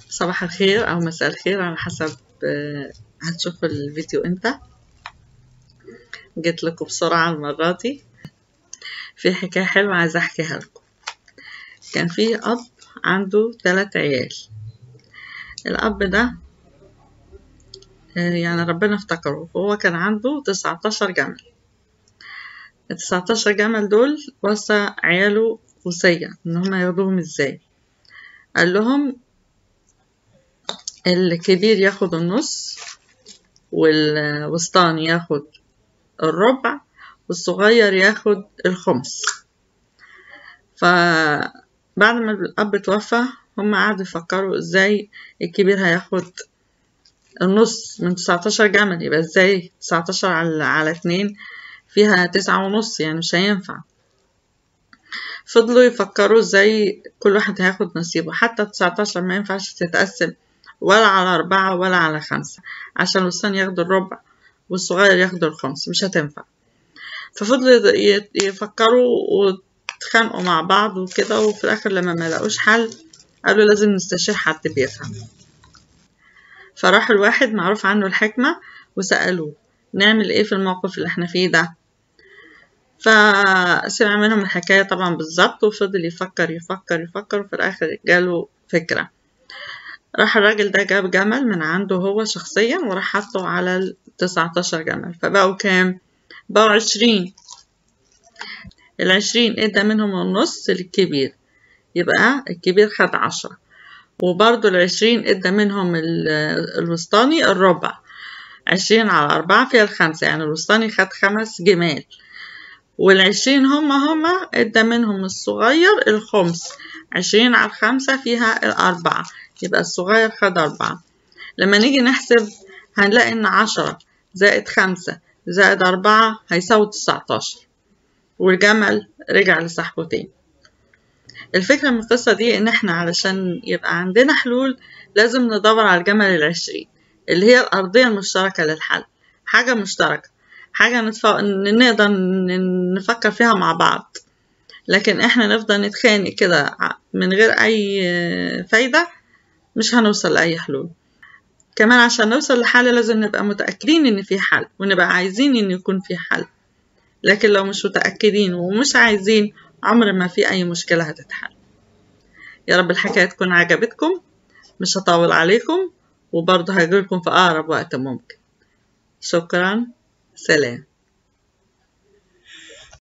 صباح الخير أو مساء الخير على حسب آه، هتشوفوا الفيديو امتى جيت لكم بسرعة المرة دي في حكاية حلوة عايزة أحكيها لكم كان في أب عنده ثلاث عيال الأب ده آه، يعني ربنا افتكره هو كان عنده تسعتاشر جمل التسعتاشر جمل دول وصى عياله وصية إن هما ياخدوهم ازاي قال لهم الكبير ياخد النص والوسطاني ياخد الربع والصغير ياخد الخمس فبعد ما الأب توفى هم قعدوا يفكروا ازاي الكبير هياخد النص من تسعتاشر جمل يبقى ازاي تسعتاشر على, على اتنين فيها تسعة ونص يعني مش هينفع فضلوا يفكروا ازاي كل واحد هياخد نصيبه حتى تسعتاشر ما ينفعش تتقسم ولا على أربعة ولا على خمسة عشان الوسطاني ياخد الربع والصغير ياخد الخمس مش هتنفع ففضلوا يفكروا واتخانقوا مع بعض وكده وفي الآخر لما ما لقوش حل قالوا لازم نستشير حد بيفهم فراح الواحد معروف عنه الحكمة وسألوه نعمل ايه في الموقف اللي احنا فيه ده فسمع منهم الحكاية طبعا بالظبط وفضل يفكر يفكر يفكر وفي الآخر جاله فكرة راح الراجل ده جاب جمل من عنده هو شخصيا وراح حطه على التسعتاشر جمل فبقوا كام؟ بقوا عشرين العشرين ادى منهم النص للكبير يبقى الكبير خد عشرة وبرضو العشرين ادى منهم الوسطاني الربع عشرين على أربعة فيها الخمسة يعني الوسطاني خد خمس جمال والعشرين هما هما ادى منهم الصغير الخمس عشرين على الخمسة فيها الأربعة يبقى الصغير خد أربعة لما نيجي نحسب هنلاقي إن عشرة زائد خمسة زائد أربعة هيساوي تسعتاشر والجمل رجع لصاحبه تاني الفكرة من القصة دي إن إحنا علشان يبقى عندنا حلول لازم ندور على الجمل العشرين اللي هي الأرضية المشتركة للحل حاجة مشتركة حاجة نتف... نقدر نفكر فيها مع بعض لكن إحنا نفضل نتخانق كده من غير أي فايدة مش هنوصل لأي حلول كمان عشان نوصل لحل لازم نبقى متأكدين إن في حل ونبقى عايزين إن يكون في حل لكن لو مش متأكدين ومش عايزين عمر ما في أي مشكلة هتتحل يا رب الحكاية تكون عجبتكم مش هطول عليكم وبرضه هجيلكم في أقرب وقت ممكن شكرا سلام